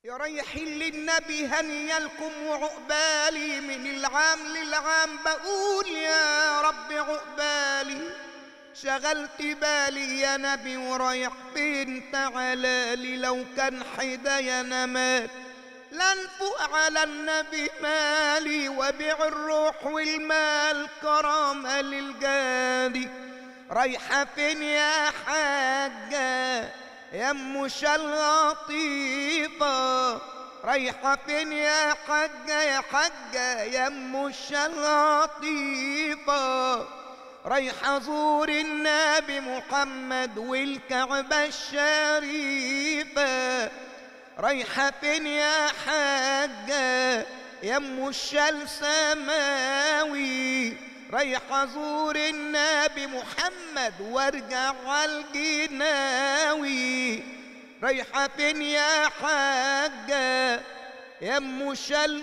يا رايحين للنبي هنيالكم وعقبالي من العام للعام بقول يا رب عقبالي شغلت بالي يا نبي ورايح فين تعالى لي لو كان حدايا نمات لنفوق على النبي مالي وبيع الروح والمال كرامة للجادي رايحة فين يا حاجة يا ام لطيفة رايحة فين يا حاجة يا حاجة يا ام لطيفة رايحة زور النبي محمد والكعبة الشريفة رايحة فين يا حاجة يا ام الشال سماوي رايحة زور النبي محمد وارجع عالجناوي رايحة فين يا حاجة يا ام شل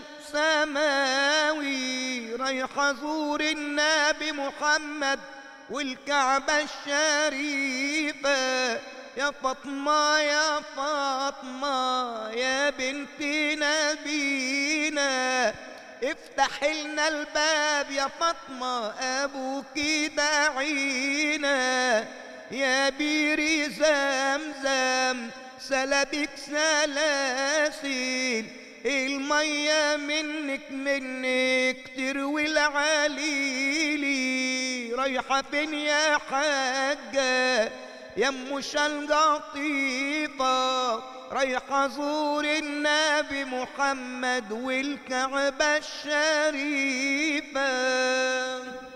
سماوي رايحة زور النبي محمد والكعبة الشريفة يا فاطمة يا فاطمة يا بنت نبينا افتح لنا الباب يا فاطمة أبوك دعينا يا بير زمزم سلبك سلاسل المية منك منك تروي العليلي رايحة فين يا حاجة يا ام القطيفة رايحة زور النبي محمد والكعبة الشريفة